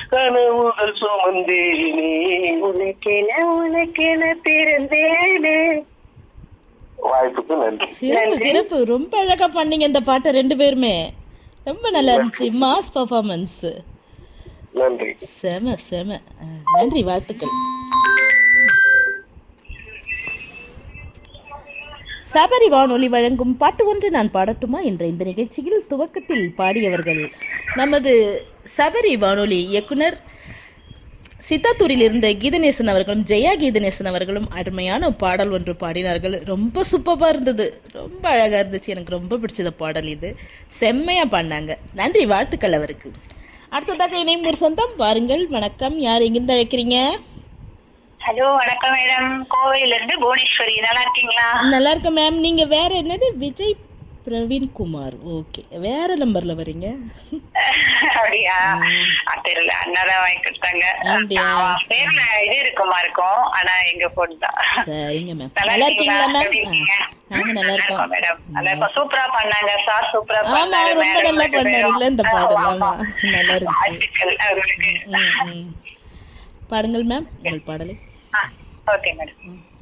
கனவுகள் சுமந்தேனே உனக்கென உனக்கென பிறந்தேனே வாய்ப்புக்கு நன்றி சிறப்பு சிறப்பு ரொம்ப அழகா பண்ணீங்க இந்த பாட்டை ரெண்டு பேருமே ரொம்ப நல்லா இருந்துச்சு மாஸ் பர்ஃபார்மன்ஸ் நன்றி செம செம அஹ், நன்றி வாழ்த்துக்கள் சபரி வானொலி வழங்கும் பாட்டு ஒன்று நான் பாடட்டுமா என்ற இந்த நிகழ்ச்சியில் துவக்கத்தில் பாடியவர்கள் நமது சபரி வானொலி இயக்குனர் சித்தாத்தூரில் இருந்த கீதநேசன் அவர்களும் ஜெயா கீதநேசன் அவர்களும் அருமையான பாடல் ஒன்று பாடினார்கள் ரொம்ப சூப்பராக இருந்தது ரொம்ப அழகாக இருந்துச்சு எனக்கு ரொம்ப பிடிச்சத பாடல் இது செம்மையாக பாடினாங்க நன்றி வாழ்த்துக்கள் அவருக்கு அடுத்ததாக இணையும் ஒரு சொந்தம் பாருங்கள் வணக்கம் யார் எங்கிருந்து அழைக்கிறீங்க ஹலோ வணக்கம் மேடம் கோவையில இருந்து புவனேஸ்வரி நல்லா இருக்கீங்களா நல்லா இருக்கேன் மேம் நீங்கள் வேற என்னது விஜய் பிரவீன் குமார் ஓகே வேற நம்பர்ல வரீங்க அப்படியா அது தெரியல அண்ணாதான் வாங்கி கொடுத்தாங்க அப்படியா? ஆமா, பேர்ல இது இருக்குமா இருக்கும் ஆனா எங்க போன் தான் சரிங்க மேம் நல்லா நல்லா இருக்கீங்களா மேம் எப்படி இருக்கீங்க? நாங்க நல்லா இருக்கோம் மேடம் நல்லா இருக்கும் சூப்பரா பண்ணாங்க சார் சூப்பரா ஆமா பண்ணாரு ரொம்ப madam நல்லா ரெண்டு பண்ணாரு பேரும். இல்ல இந்த பாடல் ஆமா ஆமா. நல்லா இருந்துச்சு வாழ்த்துக்கள் அவங்களுக்கு ம், ம். பாடுங்கள் மேம் உங்கள் பாடலை ஓகே மேடம்